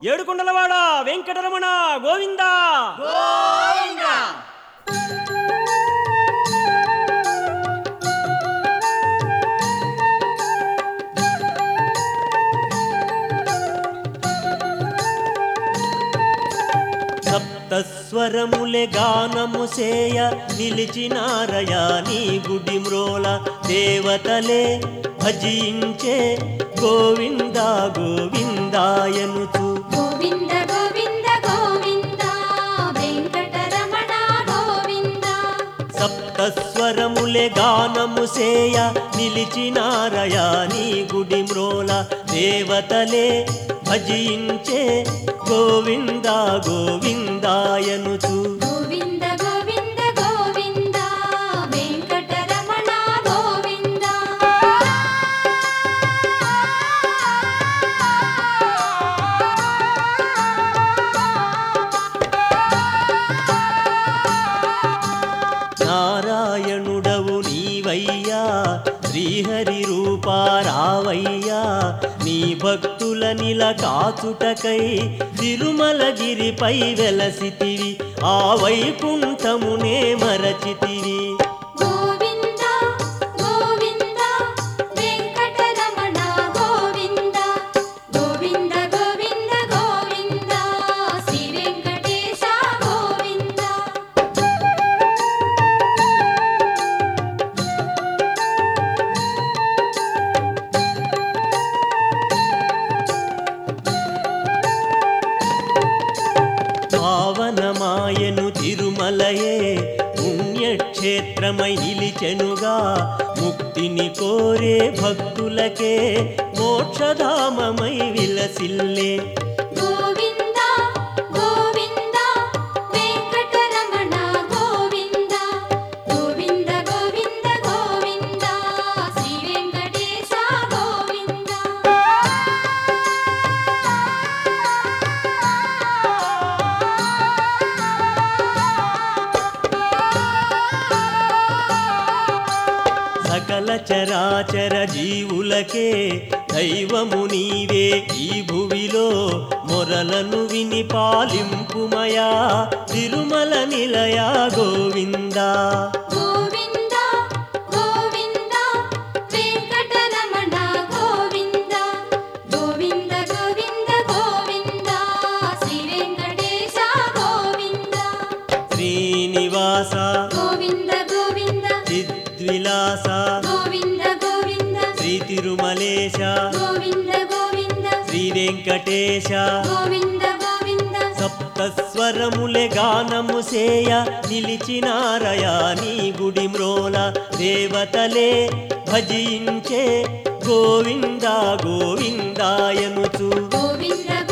ఏడుకొండలవాడ వెంకటరమణ గోవింద సప్తస్వరములే గానము సేయ నిలిచినారయా నీ గుడి మ్రోల దేవతలే భజించే గోవింద గోవిందాయనుచు గోవింద గోవింద గోవింద వెంకటరమణ గోవింద సప్తస్వరములే గానము సేయ నిలిచినారయా నీ గుడి మ్రోల దేవతలే భజించే గోవింద గోవిందాయనుచు గోవింద గోవింద గోవింద వెంకటరమణ గోవింద నారాయణుడవు నీవయ్యా శ్రీహరి రూపారావయ్యా నీ భక్తుల నిల కాచుటకై తిరుమలగిరిపై వెలసితివి ఆ వైకుంఠమునే మరచితివి గోవింద గోవింద వెంకటరమణ గోవింద గోవింద గోవింద గోవింద శ్రీ వెంకటేశ గోవింద పావనమాయను తిరుమలయే పుణ్యక్షేత్రమై నిలిచెనుగా ముక్తిని కోరే భక్తులకే మోక్షధామమై విలసిల్లే గోవింద గోవింద వెంకటరమణ గోవింద గోవింద గోవింద గోవింద శ్రీ వెంకటేశ గోవింద సకల చరాచర జీవులకే దైవము నీవే ఈ భువిలో మొరలను విని పాలింపుమయా తిరుమల నిలయా గోవిందా గోవింద గోవింద వెంకటరమణ గోవింద గోవింద గోవింద గోవింద శ్రీ వెంకటేశ గోవింద శ్రీనివాస గోవింద గోవింద చిద్విలాస గోవింద గోవింద శ్రీ తిరుమలేశ గోవింద గోవింద శ్రీ వెంకటేశ గోవింద గోవింద సప్తస్వరములే గానము సేయ నిలిచినారయా నీ గుడి మ్రోల దేవతలే భజించే గోవింద గోవిందాయనుచు గోవింద